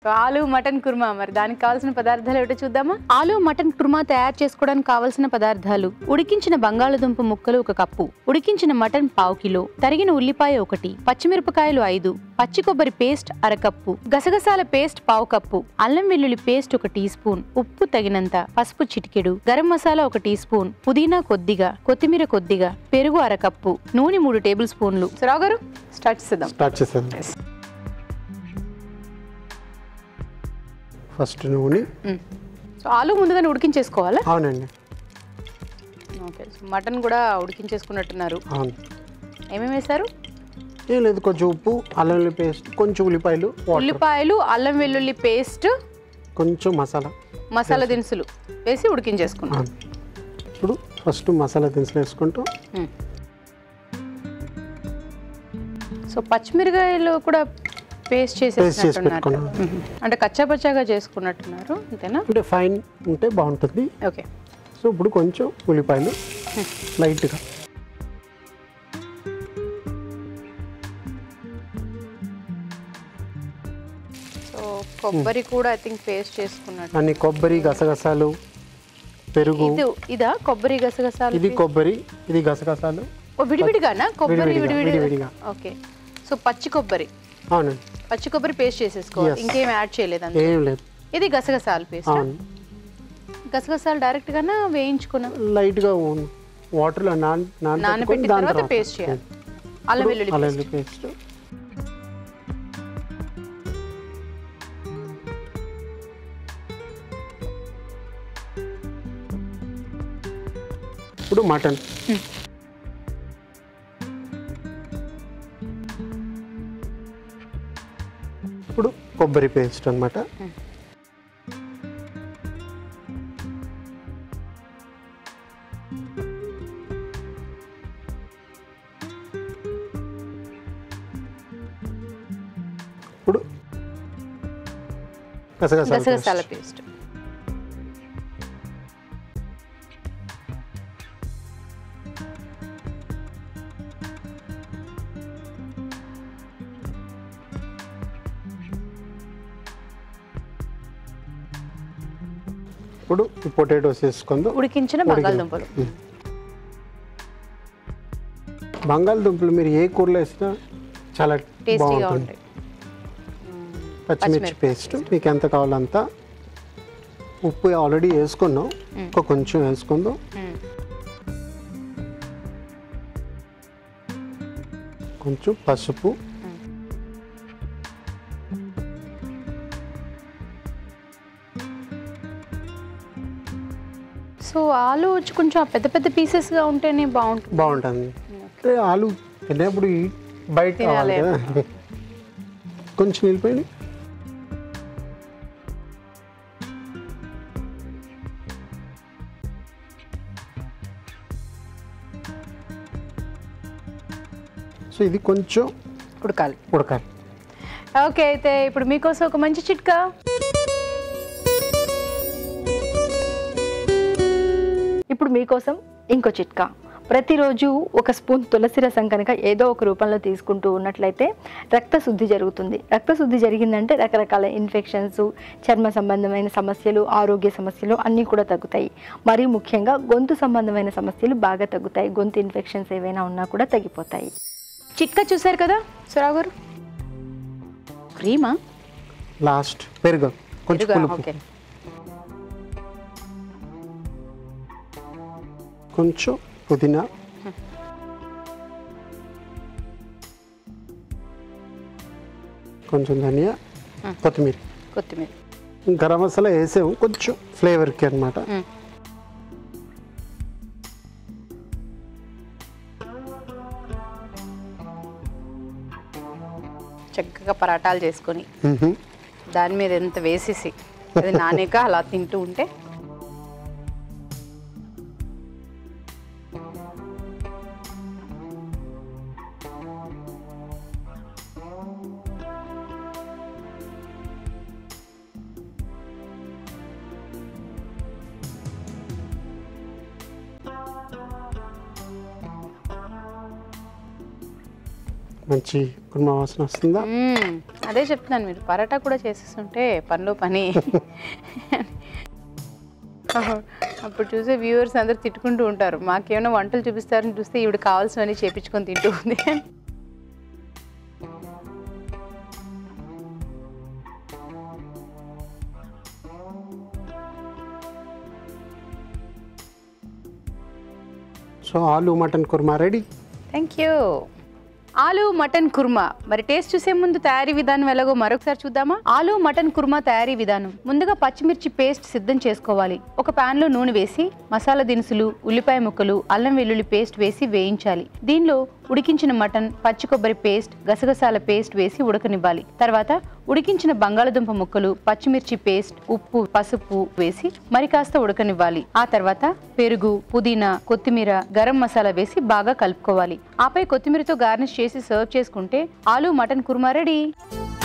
So ఆలు mutton korma మరి దానికి కావాల్సిన పదార్థాలు ఏమిటో చూద్దామా ఆలు మటన్ కుర్మా తయారు చేసుకోవడానికి కావాల్సిన పదార్థాలు ఉడికించిన బంగాళదుంప ముక్కలు ఒక కప్పు ఉడికించిన మటన్ పావు కిలో తరిగిన ఉల్లిపాయ ఒకటి పచ్చిమిరపకాయలు ఐదు పచ్చి కొబ్బరి పేస్ట్ అరకప్పు గసగసాల పేస్ట్ పావు కప్పు అల్లం వెల్లుల్లి పేస్ట్ ఒక టీ స్పూన్ ఉప్పు తగినంత పసుపు చిటికెడు గరం మసాలా ఒక టీ స్పూన్ పుదీనా కొద్దిగా కొత్తిమీర కొద్దిగా పెరుగు అరకప్పు నూనె మూడు టేబుల్ స్పూన్లు సురావు గారు స్టార్ట్ చేద్దాం స్టార్ట్ చేసేది ఫస్ట్ నూనె సో ఆలు ముందుగానే ఉడికించేసుకోవాలా అవునండి ఓకే సో మటన్ కూడా ఉడికించేసుకున్నట్టున్నారు అవును ఏమేమి వేశారు ఏం లేదు కొంచెం ఉప్పు అల్లం వెల్లుల్లి పేస్ట్ కొంచెం ఉల్లిపాయలు వాటర్ ఉల్లిపాయలు అల్లం వెల్లుల్లి పేస్ట్ కొంచెం మసాలా మసాలా దినుసులు వేసి ఉడికించేసుకున్నాం అవును ఇప్పుడు ఫస్ట్ మసాలా దినుసులు వేసుకుంటూ మ్మ్. సో పచ్చిమిరకాయలు కూడా పేస్ట్ చేసి చేసేసినట్టున్నారు పెట్టుకున్నాం. మ్మ్. అంటే కచ్చా పచ్చాగా చేసుకున్నట్టున్నారు అంతేనా అంటే ఫైన్ ఉంటే బాగుంటుంది ఓకే సో ఇప్పుడు కొంచెం ఉల్లిపాయలు లైట్గా సో కొబ్బరి కూడా ఐ థింక్ పేస్ట్ చేసుకున్నట్టు అన్ని కొబ్బరి గసగసాలు పెరుగు ఇది ఇదా కొబ్బరి గసగసాలు ఇది కొబ్బరి ఇది గసగసాలు ఓ, విడివిడిగానా కొబ్బరి విడివిడిగా, విడివిడిగా విడివిడిగా. ఓకే సో పచ్చి కొబ్బరి అవునండి పచ్చి కొబ్బరి పేస్ట్ చేసేసుకోవాలి Yes. ఇంకేం యాడ్ చేయలేదు అందులో ఏం లేదు ఇది గసగసాలు పేస్ట్ అవును గసగసాలు డైరెక్ట్ గానా వేయించుకున్నా లైట్గా వాటర్లో నాన్ నానబెట్టిన తర్వాత పేస్ట్ చేయాలి అల్లం వెల్లుల్లి అల్లం paste. వెల్లుల్లి పేస్ట్ ఇప్పుడు మటన్ ఇప్పుడు కొబ్బరి పేస్ట్ అన్నమాట ఇప్పుడు గసగసాల గసగసాల పేస్ట్. పేస్ట్ ఇప్పుడు ఈ పొటాటోస్ వేసుకుందాం ఉడికించిన బంగాళదుంపలు బంగాళదుంపలు మీరు ఏ కూరలో వేసినా చాలా టేస్టీగా బాగుంటుంది ఉంటాయి పచ్చిమిర్చి పేస్ట్ మీకు ఎంత కావాలంత ఉప్పు ఆల్రెడీ వేసుకున్నాం ఇంకో కొంచెం వేసుకుందాం మ్మ్. కొంచెం పసుపు సో ఆలు వచ్చి కొంచెం ఆ పెద్ద పెద్ద పీసెస్ గా ఉంటేనే బాగుంటుంది బాగుంటుంది అంటే ఆలు తినేప్పుడు ఈ బయట కావాలి తినాలి. కదా కొంచెం నిలిపోయి సో ఇది కొంచెం ఉడకాలి ఉడకాలి ఓకే అయితే ఇప్పుడు మీకోసం ఒక మంచి చిట్కా ఇప్పుడు మీకోసం ఇంకో చిట్కా ప్రతిరోజు ఒక స్పూన్ తులసి రసం కనుక ఏదో ఒక రూపంలో తీసుకుంటూ ఉన్నట్లయితే రక్త శుద్ధి జరుగుతుంది రక్త శుద్ధి జరిగిందంటే రకరకాల ఇన్ఫెక్షన్స్ చర్మ సంబంధమైన సమస్యలు ఆరోగ్య సమస్యలు అన్నీ కూడా తగ్గుతాయి మరీ ముఖ్యంగా గొంతు సంబంధమైన సమస్యలు బాగా తగ్గుతాయి గొంతు ఇన్ఫెక్షన్స్ ఏవైనా ఉన్నా కూడా తగ్గిపోతాయి చిట్కా చూసారు కదా సురావు గారు క్రీమా లాస్ట్ పెరుగు కొంచెం పెరుగా? పులుపు ఓకే కొంచెం పుదీనా కొంచెం ధనియా కొత్తిమీర కొత్తిమీర గరం మసాలా వేసాము కొంచెం ఫ్లేవర్కి అనమాట మ్మ్. చక్కగా పరాటాలు చేసుకొని దాని మీద ఎంత వేసేసి అది నానేక అలా తింటూ ఉంటే మంచి కుర్మా వాసన వస్తుందా మ్మ్. అదే చెప్తున్నాను మీరు పరాటా కూడా చేసేస్తుంటే పనిలో పని అప్పుడు చూసే వ్యూవర్స్ అందరు తిట్టుకుంటూ ఉంటారు మాకేమైనా వంటలు చూపిస్తారని చూస్తే ఈవిడ కావాల్సినవన్నీ చేపించుకొని తింటూ ఉంది సో ఆలు mutton korma ready thank you ఆలు మటన్ కుర్మా మరి టేస్ట్ చూసే ముందు తయారీ విధానం ఎలాగో మరొకసారి చూద్దామా ఆలు మటన్ కుర్మా తయారీ విధానం ముందుగా పచ్చిమిర్చి పేస్ట్ సిద్ధం చేసుకోవాలి ఒక పాన్ లో నూనె వేసి మసాలా దినుసులు ఉల్లిపాయ ముక్కలు అల్లం వెల్లుల్లి పేస్ట్ వేసి వేయించాలి దీనిలో ఉడికించిన మటన్ పచ్చి కొబ్బరి పేస్ట్ గసగసాల పేస్ట్ వేసి ఉడకనివ్వాలి తర్వాత ఉడికించిన బంగాళదుంప ముక్కలు పచ్చిమిర్చి పేస్ట్ ఉప్పు పసుపు వేసి మరి కాస్త ఉడకనివ్వాలి ఆ తర్వాత పెరుగు పుదీనా కొత్తిమీర గరం మసాలా వేసి బాగా కలుపుకోవాలి ఆపై కొత్తిమీరతో గార్నిష్ చేసి సర్వ్ చేసుకుంటే ఆలు మటన్ కుర్మా రెడీ